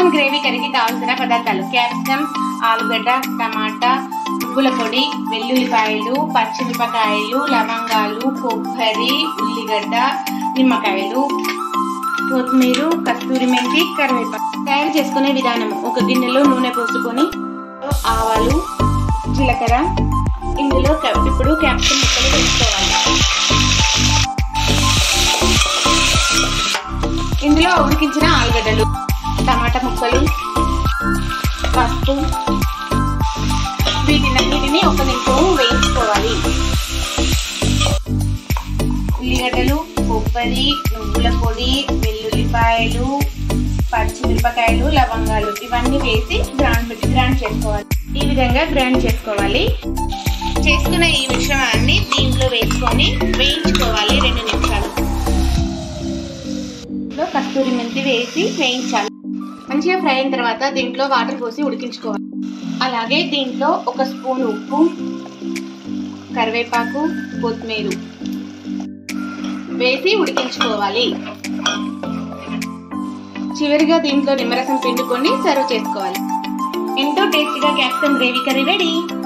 capsicum gravy కర్రీకి కావాల్సిన పదార్థాలు క్యాప్సికమ్ ఆలుగడ్డ టమాటా ఉప్పుల పొడి వెల్లుల్లిపాయలు పచ్చిమిరపకాయలు లవంగాలు కొబ్బరి ఉల్లిగడ్డ నిమ్మకాయలు కొత్తిమీర కస్తూరి మెంతి కరివేపాకు తయారు చేసుకునే విధానం ఒక గిన్నెలో నూనె పోసుకొని ఆవాలు జీలకర్ర ఇందులో క- ఇప్పుడు క్యాప్సికమ్ ముక్కలు వేసుకోవాలి ఇందులో ఉడికించిన ఆలుగడ్డలు టమాటా ముక్కలు పసుపు వీటినన్నిటిని ఒక నిమిషం వేయించుకోవాలి ఉల్లిగడ్డలు కొబ్బరి నువ్వుల పొడి వెల్లుల్లిపాయలు పచ్చిమిరపకాయలు లవంగాలు ఇవన్నీ వేసి గ్రైండ్ గ్రైండ్ చేసుకోవాలి ఈ విధంగా గ్రైండ్ చేసుకోవాలి చేసుకున్న ఈ మిశ్రమాన్ని దీంట్లో వేసుకొని వేయించుకోవాలి రెండు నిమిషాలు ఇందులో కస్తూరి మెంతి వేసి వేయించాలి మంచిగా ఫ్రై అయిన తర్వాత దీంట్లో వాటర్ పోసి ఉడికించుకోవాలి అలాగే దీంట్లో ఒక స్పూన్ ఉప్పు కరివేపాకు కొత్తిమీర వేసి ఉడికించుకోవాలి చివరిగా దీంట్లో నిమ్మరసం పిండుకొని సర్వ్ చేసుకోవాలి ఎంతో టేస్టీగా క్యాప్సికమ్ గ్రేవీ కర్రీ రెడీ